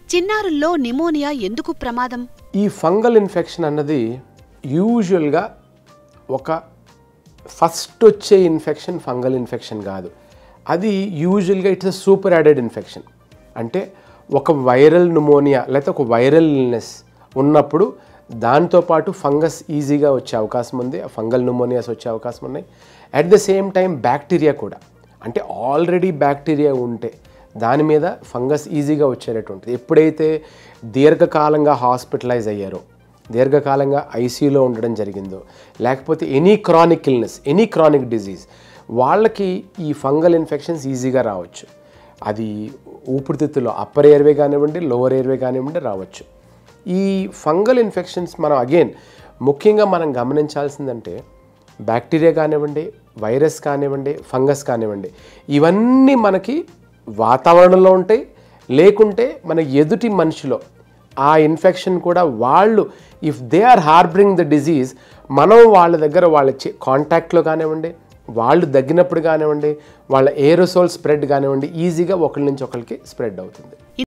చిన్నారుల్లో pneumonia ఎందుకు ప్రమాదం ఈ ఫంగల్ ఇన్ఫెక్షన్ అన్నది యూజువల్గా ఒక ఫస్ట్ వచ్చే ఇన్ఫెక్షన్ ఫంగల్ ఇన్ఫెక్షన్ కాదు అది యూజువల్గా it's a super added infection అంటే ఒక వైరల్ న్యూమోనియా లేకపోతే ఒక వైరల్ ఇల్నెస్ ఉన్నప్పుడు దాంతోపాటు ఫంగస్ ఈజీగా వచ్చే అవకాశం ఉంది ఫంగల్ న్యూమోనియాస్ వచ్చే అవకాశం ఉన్నాయి at the same time bacteria కూడా అంటే ఆల్రెడీ బ్యాక్టీరియా ఉంటే దాని మీద ఫంగస్ ఈజీగా వచ్చేటట్టు ఉంటుంది ఎప్పుడైతే దీర్ఘకాలంగా హాస్పిటలైజ్ అయ్యారో దీర్ఘకాలంగా ఐసీయూలో ఉండడం జరిగిందో లేకపోతే any chronic illness any chronic disease వాళ్ళకి ఈ ఫంగల్ ఇన్ఫెక్షన్స్ ఈజీగా రావచ్చు అది ఊపిరితిత్తులో అప్పర్ ఎయిర్వే కానివ్వండి లోవర్ ఎయిర్వే కానివ్వండి రావచ్చు ఈ ఫంగల్ ఇన్ఫెక్షన్స్ మనం అగైన్ ముఖ్యంగా మనం గమనించాల్సిందంటే బ్యాక్టీరియా కానివ్వండి వైరస్ కానివ్వండి ఫంగస్ కానివ్వండి ఇవన్నీ మనకి వాతావరణంలో ఉంటాయి లేకుంటే మన ఎదుటి మనిషిలో ఆ ఇన్ఫెక్షన్ కూడా వాళ్ళు if they are harbouring the disease మనం వాళ్ళ దగ్గర వాళ్ళ కాంటాక్ట్లో కానివ్వండి వాళ్ళు దగ్గినప్పుడు కానివ్వండి వాళ్ళ ఏరోసోల్ స్ప్రెడ్ కానివ్వండి ఈజీగా ఒకరి నుంచి ఒకరికి స్ప్రెడ్ అవుతుంది